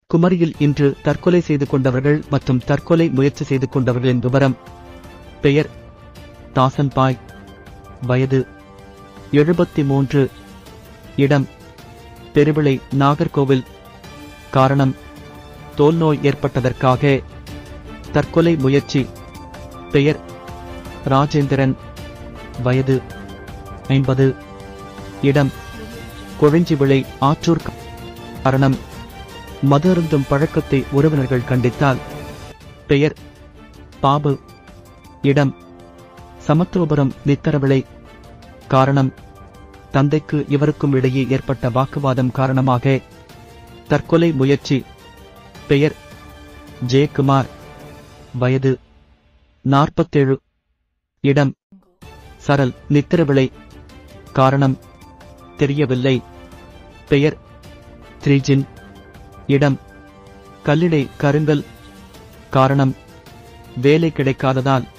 குமரியில் இன்று தற்கொலை செய்து கொண்டவர்கள் மற்றும் தற்கொலை முயற்சி செய்து கொண்டவர்களின் விவரம் பெயர் தாசன்பாய் வயது எழுபத்தி மூன்று இடம் பெருவிளை நாகர்கோவில் காரணம் தோல் நோய் ஏற்பட்டதற்காக தற்கொலை முயற்சி பெயர் ராஜேந்திரன் வயது ஐம்பது இடம் கொழிஞ்சிவிளை ஆற்றூர் காரணம் மது அருந்தும் பழக்கத்தை உறவினர்கள் கண்டித்தால் பெயர் பாபு இடம் சமத்துவபுரம் நித்தரவிளை காரணம் தந்தைக்கு இவருக்கும் இடையே ஏற்பட்ட வாக்குவாதம் காரணமாக தற்கொலை முயற்சி பெயர் ஜெயக்குமார் வயது நாற்பத்தேழு இடம் சரல் நித்திரவிளை காரணம் தெரியவில்லை பெயர் த்ரிஜின் இடம் கல்லிடை கருங்கல் காரணம் வேலை கிடைக்காததால்